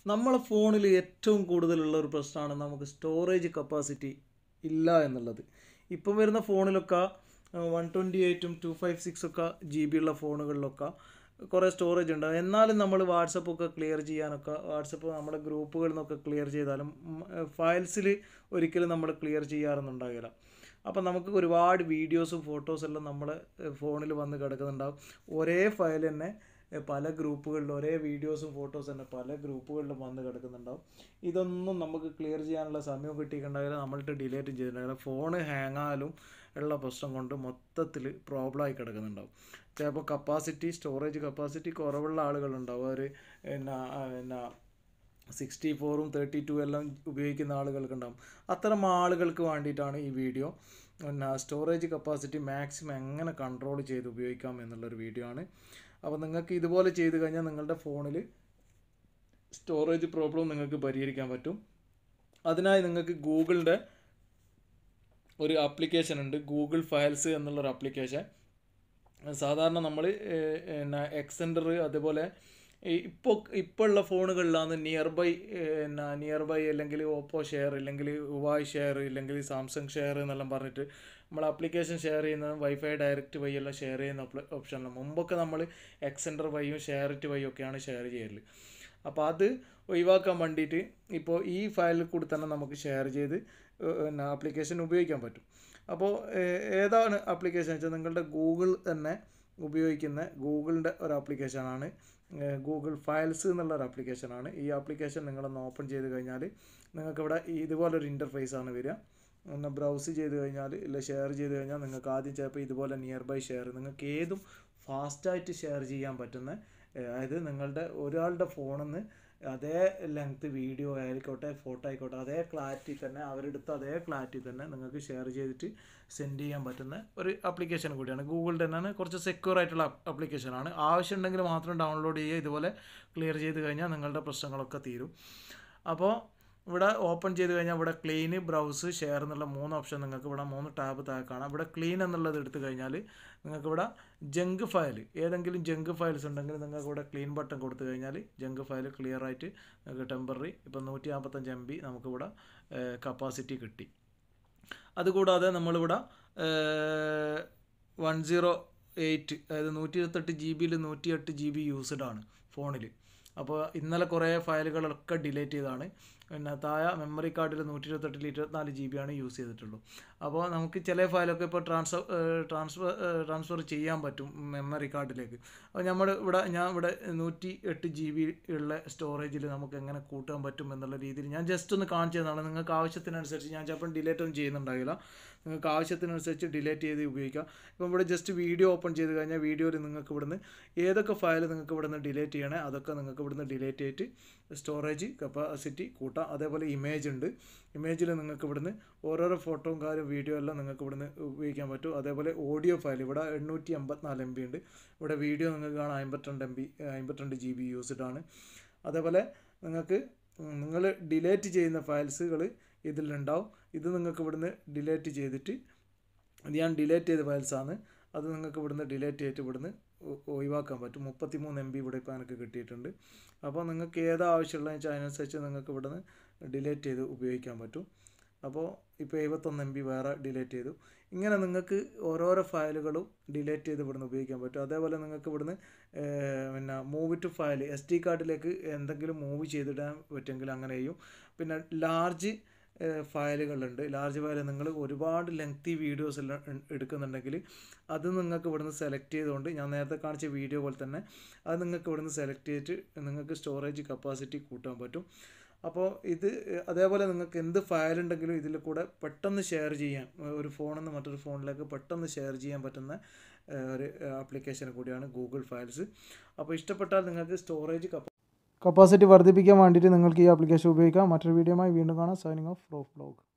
നമ്മളെ ഫോണിൽ ഏറ്റവും കൂടുതലുള്ള ഒരു പ്രശ്നമാണ് നമുക്ക് സ്റ്റോറേജ് കപ്പാസിറ്റി ഇല്ല എന്നുള്ളത് ഇപ്പം വരുന്ന ഫോണിലൊക്കെ വൺ ട്വൻറ്റി എയ്റ്റും ടു ഫൈവ് സിക്സ് ഒക്കെ ജി ബി ഉള്ള ഫോണുകളിലൊക്കെ കുറേ സ്റ്റോറേജ് ഉണ്ട് എന്നാലും നമ്മൾ വാട്സപ്പൊക്കെ ക്ലിയർ ചെയ്യാനൊക്കെ വാട്സപ്പ് നമ്മുടെ ഗ്രൂപ്പുകളിൽ നിന്നൊക്കെ ക്ലിയർ ചെയ്താലും ഫയൽസിൽ ഒരിക്കലും നമ്മൾ ക്ലിയർ ചെയ്യാറൊന്നുണ്ടാകില്ല അപ്പം നമുക്ക് ഒരുപാട് വീഡിയോസും ഫോട്ടോസും എല്ലാം നമ്മളെ ഫോണിൽ വന്ന് കിടക്കുന്നുണ്ടാവും ഒരേ ഫയൽ തന്നെ എ, പല ഗ്രൂപ്പുകളിലും ഒരേ വീഡിയോസും ഫോട്ടോസും തന്നെ പല ഗ്രൂപ്പുകളിലും വന്ന് കിടക്കുന്നുണ്ടാവും ഇതൊന്നും നമുക്ക് ക്ലിയർ ചെയ്യാനുള്ള സമയം കിട്ടിയിട്ടുണ്ടാകില്ല നമ്മളിട്ട് ഡിലേറ്റും ചെയ്തിട്ടുണ്ടാകില്ല ഫോണ് ഹാങ് ആയാലും ഉള്ള പ്രശ്നം കൊണ്ട് മൊത്തത്തിൽ പ്രോബ്ലമായി കിടക്കുന്നുണ്ടാവും ചിലപ്പോൾ കപ്പാസിറ്റി സ്റ്റോറേജ് കപ്പാസിറ്റി കുറവുള്ള ആളുകളുണ്ടാവും അവർ എന്നാ എന്നാ സിക്സ്റ്റി ഫോറും തേർട്ടി ടു എല്ലാം ഉപയോഗിക്കുന്ന ആളുകൾക്കുണ്ടാവും അത്തരം ആളുകൾക്ക് വേണ്ടിയിട്ടാണ് ഈ വീഡിയോ പിന്നെ സ്റ്റോറേജ് കപ്പാസിറ്റി മാക്സിമം എങ്ങനെ കൺട്രോൾ ചെയ്ത് ഉപയോഗിക്കാം എന്നുള്ളൊരു വീഡിയോ ആണ് അപ്പോൾ നിങ്ങൾക്ക് ഇതുപോലെ ചെയ്ത് കഴിഞ്ഞാൽ നിങ്ങളുടെ ഫോണിൽ സ്റ്റോറേജ് പ്രോബ്ലം നിങ്ങൾക്ക് പരിഹരിക്കാൻ പറ്റും അതിനായി നിങ്ങൾക്ക് ഗൂഗിളിൻ്റെ ഒരു ആപ്ലിക്കേഷൻ ഉണ്ട് ഗൂഗിൾ ഫയൽസ് എന്നുള്ളൊരു ആപ്ലിക്കേഷൻ സാധാരണ നമ്മൾ പിന്നെ എക്സെൻഡർ അതേപോലെ ഇപ്പോൾ ഇപ്പോൾ ഉള്ള ഫോണുകളിലാണ് നിയർ ബൈ പിന്നെ നിയർ ബൈ അല്ലെങ്കിൽ ഓപ്പോ ഷെയർ ഇല്ലെങ്കിൽ ഹുവായ് ഷെയർ ഇല്ലെങ്കിൽ സാംസങ് ഷെയർ എന്നെല്ലാം പറഞ്ഞിട്ട് നമ്മൾ ആപ്ലിക്കേഷൻ ഷെയർ ചെയ്യുന്നത് വൈഫൈ ഡയറക്റ്റ് വഴി എല്ലാം ഷെയർ ചെയ്യുന്ന ഓപ്ഷനിലാണ് മുമ്പൊക്കെ നമ്മൾ എക്സെൻഡർ വഴിയും ഷെയറിറ്റ് വഴിയും ഒക്കെയാണ് ഷെയർ ചെയ്യല് അപ്പോൾ അത് ഒഴിവാക്കാൻ വേണ്ടിയിട്ട് ഇപ്പോൾ ഈ ഫയലിൽ കൂടി തന്നെ നമുക്ക് ഷെയർ ചെയ്ത് ഏഹ്, പിന്നെ ആപ്ലിക്കേഷൻ ഉപയോഗിക്കാൻ പറ്റും അപ്പോൾ ഏഹ്, ഏതാണ് ആപ്ലിക്കേഷൻ വെച്ചാൽ നിങ്ങളുടെ ഗൂഗിൾ തന്നെ ഉപയോഗിക്കുന്ന ഗൂഗിളിൻ്റെ ഒരു ആപ്ലിക്കേഷനാണ് ഗൂഗിൾ ഫയൽസ് എന്നുള്ള ഒരു ആപ്ലിക്കേഷനാണ് ഈ ആപ്ലിക്കേഷൻ നിങ്ങളൊന്ന് ഓപ്പൺ ചെയ്ത് കഴിഞ്ഞാൽ നിങ്ങൾക്കിവിടെ ഇതുപോലൊരു ഇൻ്റർഫേസ് ആണ് വരിക ഒന്ന് ബ്രൗസ് ചെയ്ത് കഴിഞ്ഞാൽ ഇല്ല ഷെയർ ചെയ്ത് കഴിഞ്ഞാൽ നിങ്ങൾക്ക് ആദ്യം ചിലപ്പോൾ ഇതുപോലെ നിയർ ബൈ ഷെയർ നിങ്ങൾക്ക് ഏതും ഫാസ്റ്റായിട്ട് ഷെയർ ചെയ്യാൻ പറ്റുന്ന ഏഹ്, അതായത് നിങ്ങളുടെ ഒരാളുടെ ഫോണിൽ നിന്ന് അതേ ലെങ്ത് വീഡിയോ ആയിക്കോട്ടെ ഫോട്ടോ ആയിക്കോട്ടെ അതേ ക്ലാരിറ്റി തന്നെ അവരെടുത്ത അതേ ക്ലാരിറ്റി തന്നെ നിങ്ങൾക്ക് ഷെയർ ചെയ്തിട്ട് സെൻഡ് ചെയ്യാൻ പറ്റുന്ന ഒരു ആപ്ലിക്കേഷൻ കൂടിയാണ് ഗൂഗിളിൻ്റെ തന്നെയാണ് കുറച്ച് സെക്യൂർ ആയിട്ടുള്ള ആപ്ലിക്കേഷനാണ് ആവശ്യമുണ്ടെങ്കിൽ മാത്രം ഡൗൺലോഡ് ചെയ്യുക ഇതുപോലെ ക്ലിയർ ചെയ്ത് കഴിഞ്ഞാൽ നിങ്ങളുടെ പ്രശ്നങ്ങളൊക്കെ തീരും അപ്പോൾ ഇവിടെ ഓപ്പൺ ചെയ്ത് കഴിഞ്ഞാൽ ഇവിടെ ക്ലീന് ബ്രൗസ് ഷെയർ എന്നുള്ള മൂന്ന് ഓപ്ഷൻ നിങ്ങൾക്ക് ഇവിടെ മൂന്ന് ടാബ് താഴെ കാണാം ഇവിടെ ക്ലീൻ എന്നുള്ളത് എടുത്തു കഴിഞ്ഞാൽ നിങ്ങൾക്ക് ഇവിടെ ജങ്ക് ഫയൽ ഏതെങ്കിലും ജങ്ക് ഫയൽസ് ഉണ്ടെങ്കിൽ നിങ്ങൾക്ക് ഇവിടെ ക്ലീൻ ബട്ടൺ കൊടുത്തു കഴിഞ്ഞാൽ ജങ്ക് ഫയൽ ക്ലിയർ ആയിട്ട് നിങ്ങൾക്ക് ടെമ്പററി ഇപ്പം നൂറ്റി നാൽപ്പത്തഞ്ച് എം ബി നമുക്കിവിടെ കപ്പാസിറ്റി കിട്ടി അതുകൂടാതെ നമ്മളിവിടെ വൺ സീറോ എയ്റ്റ് അതായത് നൂറ്റി ഇരുപത്തെട്ട് ജി ബിയിൽ നൂറ്റി എട്ട് ജി ബി യൂസ്ഡ് ആണ് ഫോണിൽ അപ്പോൾ ഇന്നലെ കുറേ ഫയലുകളൊക്കെ ഡിലീറ്റ് ചെയ്താണ് പിന്നെ താഴെ മെമ്മറി കാർഡിൽ നൂറ്റി ഇരുപത്തെട്ടിൽ ഇരുപത്തിനാല് ജി ബി ആണ് യൂസ് ചെയ്തിട്ടുള്ളൂ അപ്പോൾ നമുക്ക് ചില ഫയലൊക്കെ ഇപ്പോൾ ട്രാൻസ്ഫർ ട്രാൻസ്ഫർ ട്രാൻസ്ഫർ ചെയ്യാൻ പറ്റും മെമ്മറി കാർഡിലേക്ക് അപ്പോൾ നമ്മൾ ഇവിടെ ഞാൻ ഇവിടെ നൂറ്റി എട്ട് ജി ബി ഉള്ള സ്റ്റോറേജിൽ നമുക്ക് എങ്ങനെ കൂട്ടാൻ പറ്റും എന്നുള്ള രീതിയിൽ ഞാൻ ജസ്റ്റ് ഒന്ന് കാണിച്ചു തന്നതാണ് നിങ്ങൾക്ക് ആവശ്യത്തിനനുസരിച്ച് ഞാൻ ചിലപ്പം ഡിലേറ്റ് ഒന്നും ചെയ്യുന്നുണ്ടാകില്ല നിങ്ങൾക്ക് ആവശ്യത്തിനനുസരിച്ച് ഡിലേറ്റ് ചെയ്ത് ഉപയോഗിക്കാം ഇപ്പം ഇവിടെ ജസ്റ്റ് വീഡിയോ ഓപ്പൺ ചെയ്ത് കഴിഞ്ഞാൽ വീഡിയോയിൽ നിങ്ങൾക്ക് ഇവിടുന്ന് ഏതൊക്കെ ഫയൽ നിങ്ങൾക്ക് ഇവിടുന്ന് ഡിലേറ്റ് ചെയ്യണേ അതൊക്കെ നിങ്ങൾക്ക് ഇവിടുന്ന് ഡിലേറ്റ് ചെയ്തിട്ട് സ്റ്റോറേജ് കപ്പാസിറ്റി കൂട്ടാം അതേപോലെ ഇമേജ് ഉണ്ട് ഇമേജിൽ നിങ്ങൾക്ക് ഇവിടുന്ന് ഓരോരോ ഫോട്ടോയും കാര്യം വീഡിയോ എല്ലാം നിങ്ങൾക്ക് ഇവിടുന്ന് ഉപയോഗിക്കാൻ പറ്റും അതേപോലെ ഓഡിയോ ഫയൽ ഇവിടെ എണ്ണൂറ്റി എൺപത്തിനാല് എം ബി ഉണ്ട് ഇവിടെ വീഡിയോ നിങ്ങൾക്ക് കാണാം അമ്പത്തിരണ്ട് എം ബി അമ്പത്തിരണ്ട് ജി ബി യൂസ്ഡ് ആണ് അതേപോലെ നിങ്ങൾക്ക് നിങ്ങൾ ഡിലേറ്റ് ചെയ്യുന്ന ഫയൽസുകൾ ഇതിലുണ്ടാവും ഇത് നിങ്ങൾക്ക് ഇവിടുന്ന് ഡിലേറ്റ് ചെയ്തിട്ട് ഇത് ഞാൻ ഡിലേറ്റ് ചെയ്ത ഫയൽസാണ് അത് നിങ്ങൾക്ക് ഇവിടുന്ന് ഡിലേറ്റ് ചെയ്തിട്ട് ഇവിടുന്ന് ഒ- ഒഴിവാക്കാൻ പറ്റും മുപ്പത്തി മൂന്ന് എം ബി ഇവിടെ ഇപ്പോൾ എനിക്ക് കിട്ടിയിട്ടുണ്ട് അപ്പോൾ നിങ്ങൾക്ക് ഏതാ ആവശ്യമുള്ളതെന്ന് വെച്ചാൽ അതിനനുസരിച്ച് നിങ്ങൾക്ക് ഇവിടുന്ന് ഡിലേറ്റ് ചെയ്ത് ഉപയോഗിക്കാൻ പറ്റും അപ്പോൾ ഇപ്പോൾ എഴുപത്തൊന്ന് എം ബി വേറെ ഡിലേറ്റ് ചെയ്തു ഇങ്ങനെ നിങ്ങൾക്ക് ഓരോരോ ഫയലുകളും ഡിലേറ്റ് ചെയ്ത് ഇവിടുന്ന് ഉപയോഗിക്കാൻ പറ്റും അതേപോലെ നിങ്ങൾക്ക് ഇവിടുന്ന് ഏഹ്, പിന്നെ move to file S D കാർഡിലേക്ക് എന്തെങ്കിലും മൂവ് ചെയ്തിടാൻ പറ്റുമെങ്കിൽ അങ്ങനെ ചെയ്യും പിന്നെ ലാർജ് ഫയലുകളുണ്ട് ലാർജ് ഫയൽ നിങ്ങൾ ഒരുപാട് ലെങ്തി വീഡിയോസ് എല്ലാം എ- എടുക്കുന്നുണ്ടെങ്കിൽ അത് നിങ്ങൾക്ക് ഇവിടുന്ന് സെലക്ട് ചെയ്തുകൊണ്ട് ഞാൻ നേരത്തെ കാണിച്ച വീഡിയോ പോലെ തന്നെ അത് നിങ്ങൾക്ക് ഇവിടുന്ന് സെലക്ട് ചെയ്തിട്ട് നിങ്ങൾക്ക് സ്റ്റോറേജ് കപ്പാസിറ്റി കൂട്ടാൻ പറ്റും അപ്പോൾ ഇത് ഏഹ്, അതേപോലെ നിങ്ങൾക്ക് എന്ത് ഫയൽ ഉണ്ടെങ്കിലും ഇതിൽ കൂടെ പെട്ടെന്ന് ഷെയർ ചെയ്യാൻ ഏഹ്, ഒരു ഫോണിൽ നിന്ന് മറ്റൊരു ഫോണിലേക്ക് പെട്ടെന്ന് ഷെയർ ചെയ്യാൻ പറ്റുന്ന ഏഹ്, ഒരു ആപ്ലിക്കേഷൻ കൂടിയാണ് ഗൂഗിൾ ഫയൽസ് അപ്പോൾ ഇഷ്ടപ്പെട്ടാൽ നിങ്ങൾക്ക് സ്റ്റോറേജ് കപ്പാസിറ്റി വർദ്ധിപ്പിക്കാൻ വേണ്ടിയിട്ട് നിങ്ങൾക്ക് ഈ ആപ്ലിക്കേഷൻ ഉപയോഗിക്കാം മറ്റൊരു വീഡിയോയുമായി വീണ്ടും കാണാം സൈനിങ് ഓഫ് ഫ്രോ ബ്ലോഗ്